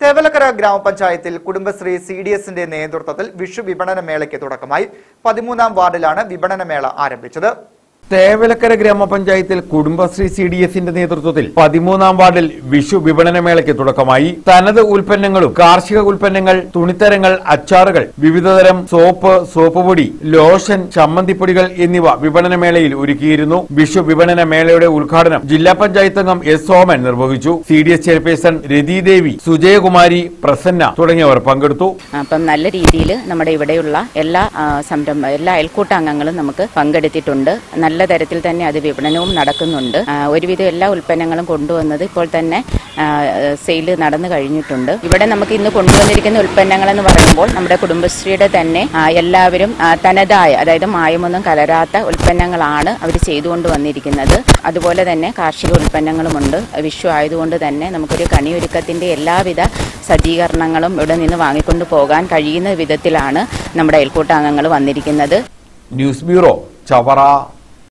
തേവലക്കര ഗ്രാമപഞ്ചായത്തിൽ Kudumbashree C D എസിന്റെ നേതൃത്വത്തിൽ വിഷു വിപണന മേളയ്ക്ക് തുടക്കമായി പതിമൂന്നാം വാർഡിലാണ് വിപണന മേള ആരംഭിച്ചത് തേവലക്കര ഗ്രാമപഞ്ചായത്തിൽ കുടുംബശ്രീ സി ഡി എസിന്റെ നേതൃത്വത്തിൽ പതിമൂന്നാം വാർഡിൽ വിഷു വിപണന മേളയ്ക്ക് തുടക്കമായി തനത് ഉൽപ്പന്നങ്ങളും കാർഷിക ഉൽപ്പന്നങ്ങൾ തുണിത്തരങ്ങൾ അച്ചാറുകൾ വിവിധതരം സോപ്പ് സോപ്പ് പൊടി ലോഷൻ ചമ്മന്തിപ്പൊടികൾ എന്നിവ വിപണന മേളയിൽ ഒരുക്കിയിരുന്നു വിഷു വിപണന മേളയുടെ ഉദ്ഘാടനം ജില്ലാ പഞ്ചായത്ത് അംഗം എസ് സോമൻ നിർവഹിച്ചു C D S chairperson Rathidevi Sujayakumari Prasanna തുടങ്ങിയവർ പങ്കെടുത്തു അപ്പം നല്ല രീതിയിൽ നമ്മുടെ ഇവിടെയുള്ള എല്ലാ ആ, സംരംഭ എല്ലാ അയൽക്കൂട്ട അംഗങ്ങളും നമുക്ക് പങ്കെടുത്തിട്ടുണ്ട് നല്ല തരത്തിൽ തന്നെ അത് വിപണനവും നടക്കുന്നുണ്ട് ആ, ഒരുവിധം എല്ലാ ഉൽപ്പന്നങ്ങളും കൊണ്ടുവന്നത് ഇപ്പോൾ തന്നെ സെയിൽ നടന്നു കഴിഞ്ഞിട്ടുണ്ട് ഇവിടെ നമുക്ക് ഇന്ന് കൊണ്ടുവന്നിരിക്കുന്ന ഉൽപ്പന്നങ്ങൾ എന്ന് പറയുമ്പോൾ നമ്മുടെ കുടുംബശ്രീയുടെ തന്നെ ആ, എല്ലാവരും ആ, തനതായ അതായത് മായമൊന്നും കലരാത്ത ഉൽപ്പന്നങ്ങളാണ് അവർ ചെയ്തുകൊണ്ട് വന്നിരിക്കുന്നത് അതുപോലെ തന്നെ കാർഷിക ഉൽപ്പന്നങ്ങളുമുണ്ട് വിഷു ആയതുകൊണ്ട് തന്നെ നമുക്കൊരു കണിയൊരുക്കത്തിന്റെ എല്ലാവിധ സജ്ജീകരണങ്ങളും ഇവിടെ നിന്ന് വാങ്ങിക്കൊണ്ട് പോകാൻ കഴിയുന്ന വിധത്തിലാണ് നമ്മുടെ അയൽക്കൂട്ട അംഗങ്ങൾ വന്നിരിക്കുന്നത് ന്യൂസ് ബ്യൂറോ ചവറ